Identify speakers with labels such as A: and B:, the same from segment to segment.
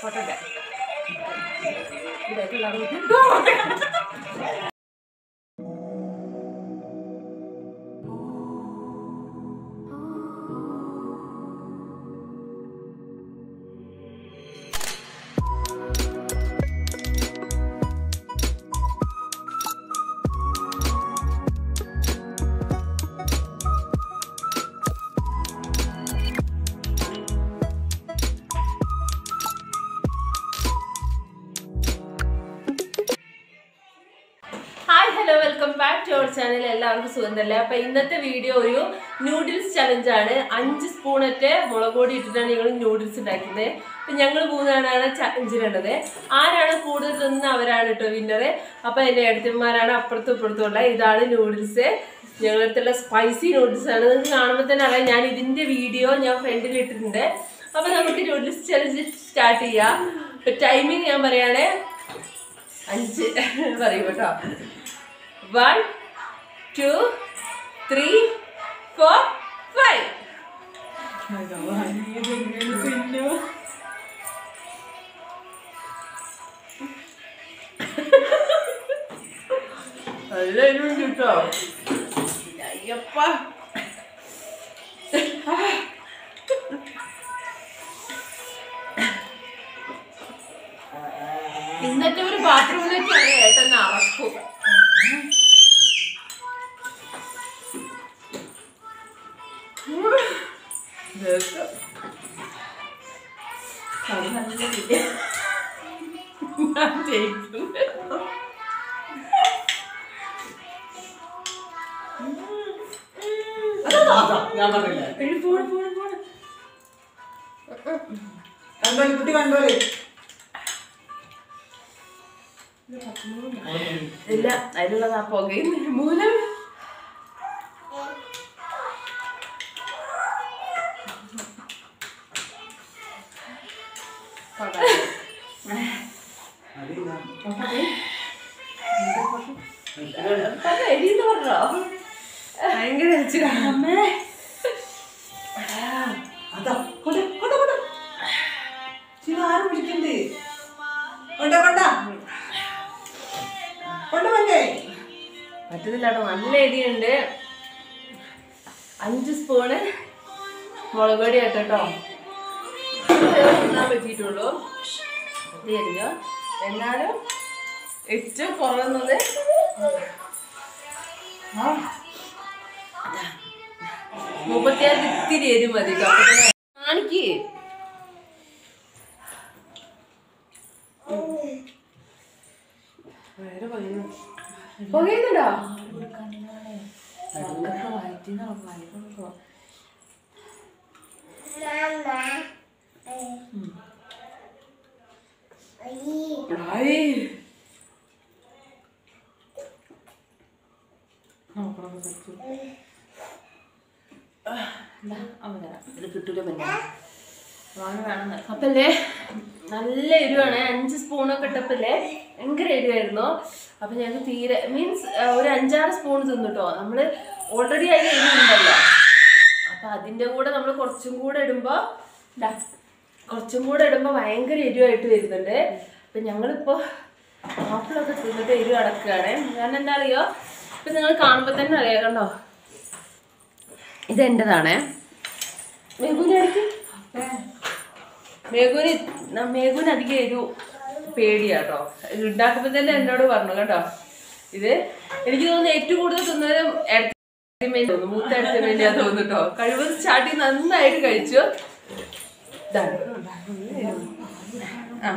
A: പൊട്ടട്ടെ ഇതായിട്ടുള്ള hi hello welcome back to our channel എല്ലാവർക്കും സുഖം തന്നെ അപ്പൊ ഇന്നത്തെ വീഡിയോ ഒരു നൂഡിൽസ് ചലഞ്ച് ആണ് അഞ്ച് സ്പൂണൊക്കെ മുളക് പൊടി ഇട്ടിട്ടാണ് ഞങ്ങൾ നൂഡിൽസ് ഉണ്ടാക്കുന്നത് അപ്പൊ ഞങ്ങൾ മൂന്നാണ് ചലഞ്ചിലുള്ളത് ആരാണ് കൂടുതൽ തിന്നുന്ന അവരാണ് കേട്ടോ വിന്നറ് അപ്പൊ എന്റെ ഏടത്തിന്മാരാണ് അപ്പുറത്തും ഇപ്പുറത്തും ഉള്ള ഇതാണ് നൂഡിൽസ് ഞങ്ങളുടെ അടുത്തുള്ള സ്പൈസി നൂഡിൽസ് ആണ് നിങ്ങൾക്ക് കാണുമ്പോൾ തന്നെ അറിയാം ഞാൻ ഇതിന്റെ വീഡിയോ ഞാൻ ഫ്രണ്ടിൽ ഇട്ടിട്ടുണ്ട് അപ്പൊ നമുക്ക് നൂഡിൽസ് ചലഞ്ച് സ്റ്റാർട്ട് ചെയ്യാം ഇപ്പൊ ടൈമിങ് ഞാൻ പറയുകയാണെ അഞ്ച് പറയും കേട്ടോ one two three four five നല്ല എരിവുണ്ട് കേട്ടോ അയ്യപ്പ ഇന്നത്തെ ഒരു ബാത്റൂമിലേക്കാണ് ഏട്ടൻ അറക്കും ഞാൻ ജയിക്കും
B: ഞാൻ പറഞ്ഞില്ല
A: എടി, പോണ്, പോണ്, പോണ്.
B: കണ്ടോളി കുട്ടി കണ്ടോളി
A: ഇല്ല അതിലുള്ളത് ആ പുകയും മൂലം എരിന്ന് പറഞ്ഞോ ഭയങ്കര എരിച്ചിലാ. അമ്മേ
B: അതാ കൊണ്ട കൊണ്ട കൊണ്ട ചില ആരും വിളിക്കണ്ടേ കൊണ്ട കൊണ്ട കൊണ്ട മഞ്ഞേ
A: പറ്റുന്നില്ല കേട്ടോ നല്ല എരിയുണ്ട് അഞ്ച് സ്പൂണ് മുളക് പൊടി ആട്ടോ കേട്ടോ തിന്നാൻ പറ്റിയിട്ടുള്ളൂ ഇത് എരിഞ്ഞോ എന്നാലും ഏറ്റവും കുറവുന്നത് മുപ്പത്തിയാറ് ഇത്തിരി എരി മതി കേട്ടോ. അപ്പൊ തന്നെ കാണിക്ക് പുകയുന്നുണ്ടോ ആയി. അപ്പല്ലേ നല്ല എരിവാണ് അഞ്ച് സ്പൂണൊക്കെ ഇട്ടപ്പല്ലേ ഭയങ്കര എരിവായിരുന്നു അപ്പൊ ഞങ്ങൾക്ക് തീരെ മീൻസ് ഒരു അഞ്ചാറ് സ്പൂൺ തിന്നിട്ടോ നമ്മള് ഓൾറെഡി അതിൽ എരിവുണ്ടല്ലോ അപ്പൊ അതിന്റെ കൂടെ നമ്മൾ കുറച്ചും കൂടെ ഇടുമ്പോ ദാ, കുറച്ചും കൂടെ ഇടുമ്പോ ഭയങ്കര എരിവായിട്ട് വരുന്നുണ്ട് അപ്പൊ ഞങ്ങളിപ്പോ ആപ്പിളൊക്കെ തിന്നിട്ട് എരിവ് അടക്കുകയാണ് കാരണം എന്താ അറിയോ ഇപ്പൊ നിങ്ങൾ കാണുമ്പോ തന്നെ അറിയാം കണ്ടോ ഇത് എന്റേതാണേ മേഘുനായിരിക്കും മേഘുന് ന- മേഘുന് അധികം എരു പേടിയാട്ടോ ഉണ്ടാക്കുമ്പോ തന്നെ എന്നോട് പറഞ്ഞു കേട്ടോ ഇത് എനിക്ക് തോന്നുന്നു ഏറ്റവും കൂടുതൽ തിന്നവരും ഇടത്തിന് വേണ്ടി തോന്നുന്നു മൂത്ത ഇടത്തിന് വേണ്ടിയാ തോന്നുന്നു കേട്ടോ കഴിവത് ചാട്ടി നന്നായിട്ട് കഴിച്ചു ഇതാണ്. ആ.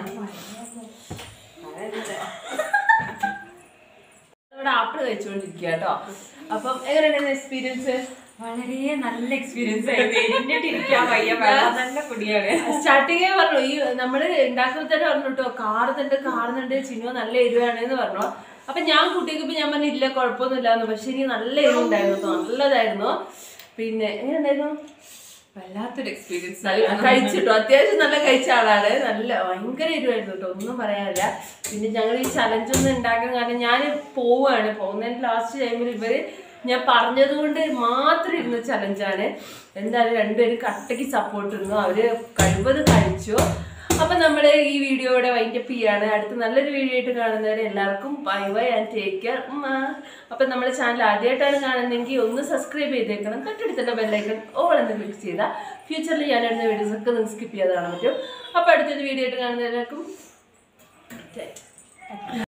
A: ഇവിടെ ആപ്പിള് കഴിച്ചുകൊണ്ടിരിക്കുക കേട്ടോ അപ്പം എങ്ങനെയുണ്ടായിരുന്നു എക്സ്പീരിയൻസ്
C: വളരെ നല്ല എക്സ്പീരിയൻസ് ആയിരുന്നു എരിഞ്ഞിട്ടിരിക്കാൻ വയ്യ വെള്ളം നല്ല പൊടിയാണ്
A: സ്റ്റാർട്ടിങ്ങേ പറഞ്ഞു ഈ നമ്മള് ഉണ്ടാക്കുമ്പോൾ തന്നെ പറഞ്ഞു കേട്ടോ കാറുന്നുണ്ട് കാറുന്നുണ്ട് ചിന്നു നല്ല എരിവാണ് എന്ന് പറഞ്ഞു അപ്പൊ ഞാൻ കുട്ടിക്ക് ഞാൻ പറഞ്ഞു ഇല്ല കുഴപ്പമൊന്നുമില്ലാന്ന് പക്ഷെ ഇനി നല്ല എരിവുണ്ടായിരുന്നു കേട്ടോ നല്ലതായിരുന്നു പിന്നെ എങ്ങനെയുണ്ടായിരുന്നു
C: വല്ലാത്തൊരു എക്സ്പീരിയൻസ്
A: നല്ല കഴിച്ചിട്ടോ അത്യാവശ്യം നല്ല കഴിച്ച ആളാണ് നല്ല ഭയങ്കര എരിവായിരുന്നു കേട്ടോ ഒന്നും പറയാനില്ല പിന്നെ ഞങ്ങൾ ഈ ചലഞ്ച് ഒന്നും ഉണ്ടാക്കാൻ കാരണം ഞാൻ പോവാണ് പോകുന്നതിന് ലാസ്റ്റ് ടൈമിൽ ഇവര് ഞാൻ പറഞ്ഞത് കൊണ്ട് മാത്രം ഇരുന്ന ചലഞ്ചാണ് എന്തായാലും രണ്ടുപേരും കട്ടയ്ക്ക് സപ്പോർട്ട് ഇരുന്നു അവര് കഴിവത് കഴിച്ചു അപ്പൊ നമ്മൾ ഈ വീഡിയോയുടെ വൈൻഡപ്പ് ചെയ്യാണ് അടുത്ത നല്ലൊരു വീഡിയോ ആയിട്ട് കാണുന്നവരെ എല്ലാവർക്കും bye bye and take care അപ്പൊ നമ്മുടെ ചാനൽ ആദ്യമായിട്ടാണ് കാണുന്നതെങ്കിൽ ഒന്ന് സബ്സ്ക്രൈബ് ചെയ്തേക്കണം തൊട്ടടുത്തുള്ള ബെല്ലൈക്കൺ ഓൾ എന്ന് ക്ലിക്ക് ചെയ്താൽ ഫ്യൂച്ചറിൽ ഞാൻ ഇടുന്ന വീഡിയോസ് ഒക്കെ നിങ്ങൾക്ക് സ്കിപ്പ് ചെയ്യാതെ കാണാൻ പറ്റും അപ്പൊ അടുത്തൊരു വീഡിയോ ആയിട്ട് കാണുന്നവരെല്ലാവർക്കും